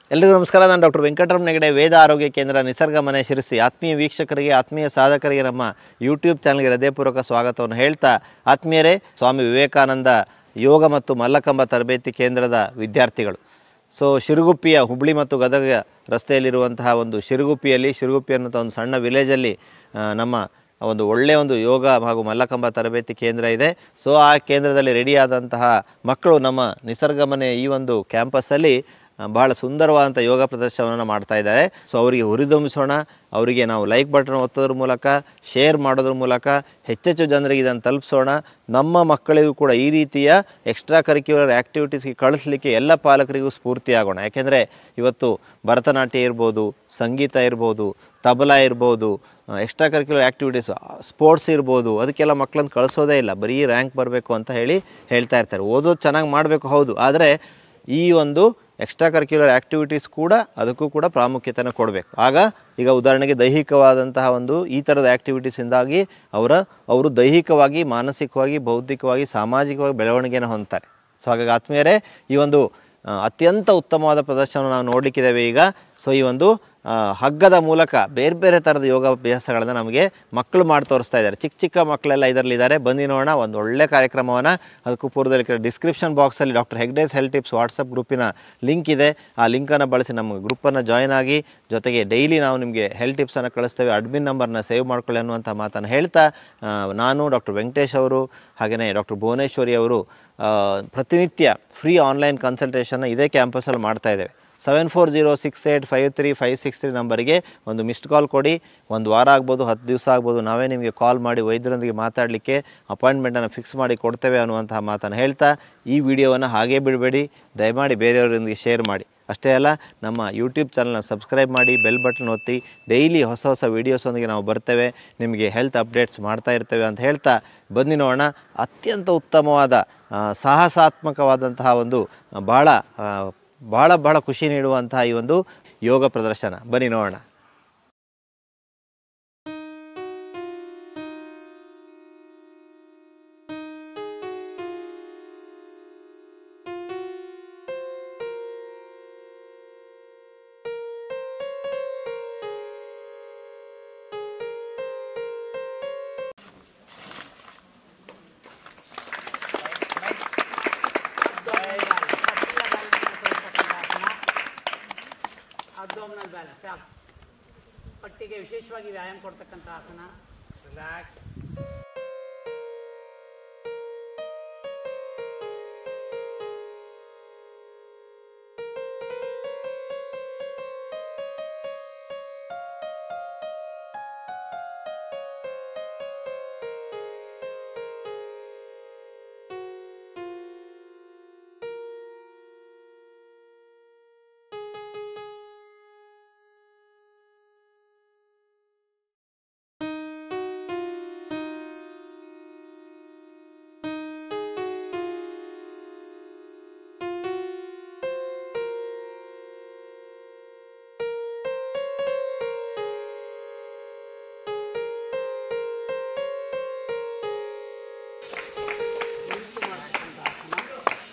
ಎಲ್ರಿಗೂ ನಮಸ್ಕಾರ ನಾನು ಡಾಕ್ಟರ್ ವೆಂಕಟರಮಣ ಹೆಗಡೆ ವೇದ ಆರೋಗ್ಯ ಕೇಂದ್ರ ನಿಸರ್ಗ ಮನೆ ಶಿರಸಿ ಆತ್ಮೀಯ ವೀಕ್ಷಕರಿಗೆ ಆತ್ಮೀಯ ಸಾಧಕರಿಗೆ ನಮ್ಮ ಯೂಟ್ಯೂಬ್ ಚಾನಲ್ಗೆ ಹೃದಯಪೂರ್ವಕ ಸ್ವಾಗತವನ್ನು ಹೇಳ್ತಾ ಆತ್ಮೀಯರೇ ಸ್ವಾಮಿ ವಿವೇಕಾನಂದ ಯೋಗ ಮತ್ತು ಮಲ್ಲಕಂಬ ತರಬೇತಿ ಕೇಂದ್ರದ ವಿದ್ಯಾರ್ಥಿಗಳು ಸೊ ಶಿರುಗುಪ್ಪಿಯ ಹುಬ್ಳಿ ಮತ್ತು ಗದಗ ರಸ್ತೆಯಲ್ಲಿರುವಂತಹ ಒಂದು ಶಿರುಗುಪ್ಪಿಯಲ್ಲಿ ಶಿರುಗುಪ್ಪಿ ಅನ್ನೋಂಥ ಒಂದು ಸಣ್ಣ ವಿಲೇಜಲ್ಲಿ ಆ, ನಮ್ಮ ಒಂದು ಒಳ್ಳೆಯ ಒಂದು ಯೋಗ ಹಾಗೂ ಮಲ್ಲಕಂಬ ತರಬೇತಿ ಕೇಂದ್ರ ಇದೆ ಸೊ ಆ ಕೇಂದ್ರದಲ್ಲಿ ರೆಡಿಯಾದಂತಹ ಮಕ್ಕಳು ನಮ್ಮ ನಿಸರ್ಗ ಮನೆ ಈ ಒಂದು ಕ್ಯಾಂಪಸ್ಸಲ್ಲಿ ಆ, ಬಹಳ ಸುಂದರವಾದಂಥ ಯೋಗ ಪ್ರದರ್ಶನವನ್ನು ಮಾಡ್ತಾ ಇದ್ದಾರೆ ಸೊ ಅವರಿಗೆ ಹುರಿದುಂಬಿಸೋಣ ಅವರಿಗೆ ನಾವು ಲೈಕ್ ಬಟನ್ ಒತ್ತೋದ್ರ ಮೂಲಕ ಶೇರ್ ಮಾಡೋದ್ರ ಮೂಲಕ ಹೆಚ್ಚೆಚ್ಚು ಜನರಿಗೆ ಇದನ್ನು ತಲುಪಿಸೋಣ ನಮ್ಮ ಮಕ್ಕಳಿಗೂ ಕೂಡ ಈ ರೀತಿಯ ಎಕ್ಸ್ಟ್ರಾ ಕರಿಕ್ಯುಲರ್ ಆ್ಯಕ್ಟಿವಿಟೀಸ್ಗೆ ಕಳಿಸ್ಲಿಕ್ಕೆ ಎಲ್ಲ ಪಾಲಕರಿಗೂ ಸ್ಫೂರ್ತಿಯಾಗೋಣ ಯಾಕೆಂದರೆ ಇವತ್ತು ಭರತನಾಟ್ಯ ಇರ್ಬೋದು ಸಂಗೀತ ಇರ್ಬೋದು ತಬಲಾ ಇರ್ಬೋದು ಎಕ್ಸ್ಟ್ರಾ ಕರಿಕ್ಯುಲರ್ ಆ್ಯಕ್ಟಿವಿಟೀಸ್ ಸ್ಪೋರ್ಟ್ಸ್ ಇರ್ಬೋದು ಅದಕ್ಕೆಲ್ಲ ಮಕ್ಕಳನ್ನ ಕಳಿಸೋದೇ ಇಲ್ಲ ಬರೀ ರ್ಯಾಂಕ್ ಬರಬೇಕು ಅಂತ ಹೇಳಿ ಹೇಳ್ತಾ ಇರ್ತಾರೆ ಓದೋದು ಚೆನ್ನಾಗಿ ಮಾಡಬೇಕು ಹೌದು ಆದರೆ ಈ ಒಂದು ಎಕ್ಸ್ಟ್ರಾ ಕರಿಕ್ಯುಲರ್ ಆ್ಯಕ್ಟಿವಿಟೀಸ್ ಕೂಡ ಅದಕ್ಕೂ ಕೂಡ ಪ್ರಾಮುಖ್ಯತೆಯನ್ನು ಕೊಡಬೇಕು ಆಗ ಈಗ ಉದಾಹರಣೆಗೆ ದೈಹಿಕವಾದಂತಹ ಒಂದು ಈ ಥರದ ಆ್ಯಕ್ಟಿವಿಟೀಸಿಂದಾಗಿ ಅವರ ಅವರು ದೈಹಿಕವಾಗಿ ಮಾನಸಿಕವಾಗಿ ಬೌದ್ಧಿಕವಾಗಿ ಸಾಮಾಜಿಕವಾಗಿ ಬೆಳವಣಿಗೆಯನ್ನು ಹೊಂದ್ತಾರೆ ಸೊ ಹಾಗಾಗಿ ಆತ್ಮೀಯರೇ ಈ ಒಂದು ಆ, ಅತ್ಯಂತ ಉತ್ತಮವಾದ ಪ್ರದರ್ಶನ ನಾವು ನೋಡಲಿಕ್ಕಿದ್ದೇವೆ ಈಗ ಸೊ ಈ ಒಂದು ಆ, ಹಗ್ಗದ ಮೂಲಕ ಬೇರೆ ಬೇರೆ ಥರದ ಯೋಗಾಭ್ಯಾಸಗಳನ್ನು ನಮಗೆ ಮಕ್ಕಳು ಮಾಡಿ ತೋರಿಸ್ತಾ ಇದ್ದಾರೆ ಚಿಕ್ಕ ಚಿಕ್ಕ ಮಕ್ಕಳೆಲ್ಲ ಇದರಲ್ಲಿ ಇದ್ದಾರೆ ಬನ್ನಿ ನೋಡೋಣ ಒಂದು ಒಳ್ಳೆ ಕಾರ್ಯಕ್ರಮವನ್ನು ಅದಕ್ಕೂ ಪೂರ್ವದಲ್ಲಿ ಡಿಸ್ಕ್ರಿಪ್ಷನ್ ಬಾಕ್ಸಲ್ಲಿ doctor Hegde's health tips WhatsApp ಗ್ರೂಪಿನ ಲಿಂಕ್ ಇದೆ ಆ ಲಿಂಕನ್ನು ಬಳಸಿ ನಮ್ಮ ಗ್ರೂಪನ್ನು ಜಾಯ್ನ್ ಆಗಿ ಜೊತೆಗೆ ಡೈಲಿ ನಾವು ನಿಮಗೆ ಹೆಲ್ತ್ ಟಿಪ್ಸನ್ನು ಕಳಿಸ್ತೇವೆ ಅಡ್ಮಿನ್ ನಂಬರ್ನ ಸೇವ್ ಮಾಡ್ಕೊಳ್ಳಿ ಅನ್ನುವಂಥ ಮಾತನ್ನು ಹೇಳ್ತಾ ಆ, ನಾನು ಡಾಕ್ಟರ್ ವೆಂಕಟೇಶ್ ಅವರು ಹಾಗೆಯೇ ಡಾಕ್ಟರ್ ಭುವನೇಶ್ವರಿ ಅವರು ಆ, ಪ್ರತಿನಿತ್ಯ ಫ್ರೀ ಆನ್ಲೈನ್ ಕನ್ಸಲ್ಟೇಷನ್ನ ಇದೇ ಕ್ಯಾಂಪಸಲ್ಲಿ ಮಾಡ್ತಾ ಇದ್ದೇವೆ seven four zero six eight five three five six three ನಂಬರಿಗೆ ಒಂದು ಮಿಸ್ಡ್ ಕಾಲ್ ಕೊಡಿ ಒಂದು ವಾರ ಆಗ್ಬೋದು ಹತ್ತು ದಿವಸ ಆಗ್ಬೋದು ನಾವೇ ನಿಮಗೆ ಕಾಲ್ ಮಾಡಿ ವೈದ್ಯರೊಂದಿಗೆ ಮಾತಾಡಲಿಕ್ಕೆ ಅಪಾಯಿಂಟ್ಮೆಂಟನ್ನು ಫಿಕ್ಸ್ ಮಾಡಿ ಕೊಡ್ತೇವೆ ಅನ್ನುವಂತಹ ಮಾತನ್ನು ಹೇಳ್ತಾ ಈ ವಿಡಿಯೋವನ್ನು ಹಾಗೇ ಬಿಡಬೇಡಿ ದಯಮಾಡಿ ಬೇರೆಯವರೊಂದಿಗೆ ಶೇರ್ ಮಾಡಿ ಅಷ್ಟೇ ಅಲ್ಲ ನಮ್ಮ ಯೂಟ್ಯೂಬ್ ಚಾನಲ್ನ ಸಬ್ಸ್ಕ್ರೈಬ್ ಮಾಡಿ ಬೆಲ್ ಬಟನ್ ಒತ್ತಿ ಡೈಲಿ ಹೊಸ ಹೊಸ ವೀಡಿಯೋಸೊಂದಿಗೆ ನಾವು ಬರ್ತೇವೆ ನಿಮಗೆ ಹೆಲ್ತ್ ಅಪ್ಡೇಟ್ಸ್ ಮಾಡ್ತಾ ಇರ್ತೇವೆ ಅಂತ ಹೇಳ್ತಾ ಬನ್ನಿ ನೋಡೋಣ ಅತ್ಯಂತ ಉತ್ತಮವಾದ ಆ, ಸಾಹಸಾತ್ಮಕವಾದಂತಹ ಒಂದು ಆ, ಬಹಳ ಆ, ಬಹಳ ಬಹಳ ಖುಷಿ ನೀಡುವಂತಹ ಈ ಒಂದು ಯೋಗ ಪ್ರದರ್ಶನ ಬನ್ನಿ ನೋಡೋಣ ಅಬ್ಡೋಮಿನಲ್ ಬ್ಯಾಲೆನ್ಸ್ ಸಾಕು ಪಟ್ಟಿಗೆ ವಿಶೇಷವಾಗಿ ವ್ಯಾಯಾಮ ಕೊಡ್ತಕ್ಕಂಥ ಆಸನ ರಿಲ್ಯಾಕ್ಸ್ ನಿಂತು ಮಾಡ್ತಕ್ಕಂಥ ಆಸನ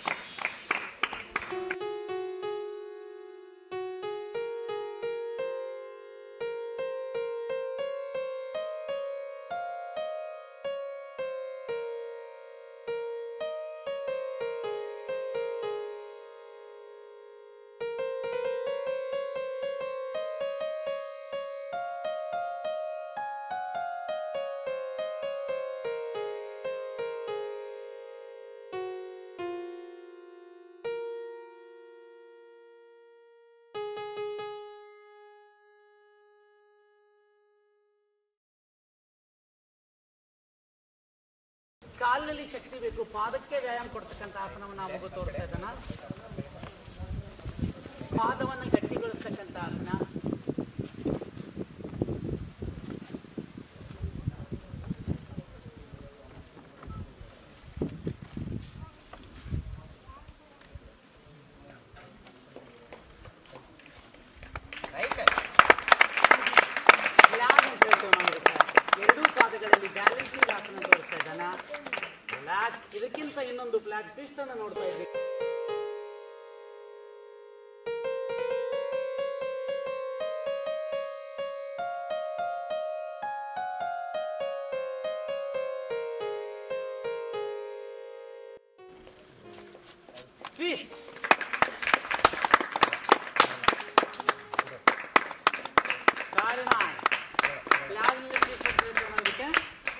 ಕಾಲಿನಲ್ಲಿ ಶಕ್ತಿ ಬೇಕು ಪಾದಕ್ಕೆ ವ್ಯಾಯಾಮ ಕೊಡ್ತಕ್ಕಂಥ ಆಸನವನ್ನು ಆ ಮಗು ತೋರಿಸ್ತಾ ಇದ್ದಾನ ಪಾದವನ್ನು ಗಟ್ಟಿಗೊಳಿಸ್ತಕ್ಕಂಥ ಆಸನ ಧ್ಯಾನ ಅಂತ ಹೇಳ್ತೇವೆ ನಾವು ಇದಕ್ಕೆ. ಎರಡೂ ಪಾದಗಳಲ್ಲಿ ಬ್ಯಾಲೆನ್ಸಿಂಗ್ ಆಸನ ತೋರಿಸ್ತಾ ಇದ್ದಾನ ರಿಲ್ಯಾಕ್ಸ್ ಇದಕ್ಕಿಂತ ಇನ್ನೊಂದು ಫ್ಲಾಟ್ ಟ್ವಿಸ್ಟ್ ಅನ್ನು ನೋಡ್ತಾ ಇದ್ದೀವಿ ಟ್ವಿಸ್ಟ್ ಕಾರಣ ಯಾವ್ದ್ರಲ್ಲಿ twist ಅಂತ ಹೇಳ್ತೀವಿ ನಾವು ಇದಕ್ಕೆ?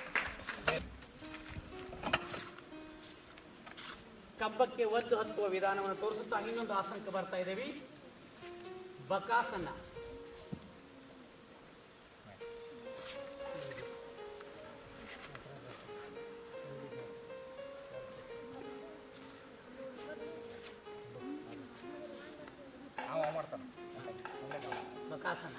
ಕಂಬಕ್ಕೆ ಒದ್ದು ಹತ್ತುವ ವಿಧಾನವನ್ನು ತೋರಿಸುತ್ತಾ ಇನ್ನೊಂದು ಆಸನಕ್ಕೆ ಬರ್ತಾ ಇದ್ದೇವೆ ಬಕಾಸನ ಬಕಾಸನ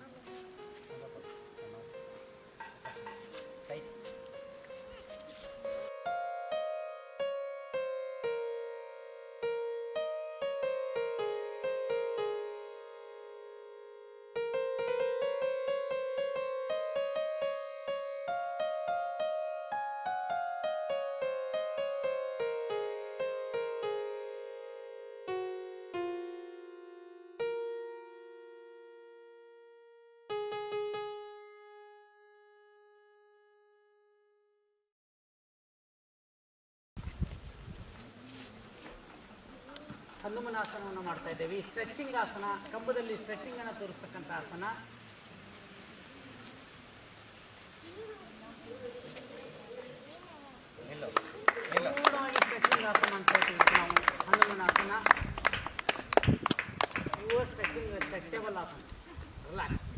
ಹನುಮನಾಸನವನ್ನು ಮಾಡ್ತಾ ಇದ್ದೇವೆ ಸ್ಟ್ರೆಚಿಂಗ್ ಆಸನ ಕಂಬದಲ್ಲಿ ಸ್ಟ್ರೆಚಿಂಗ್ ಅನ್ನು ತೋರಿಸ್ತಕ್ಕಂಥ ಆಸನ ಪೂರ್ಣವಾಗಿ ಸ್ಟ್ರೆಚಿಂಗ್ ಆಸನ ಅಂತ ಹೇಳ್ತೀವಿ ನಾವು ಹನುಮನಾಸನ ಪ್ಯೂರ್ ಸ್ಟ್ರೆಚಿಂಗ್ ಸ್ಟ್ರೆಚಬಲ್ ಆಸನ ರಿಲ್ಯಾಕ್ಸ್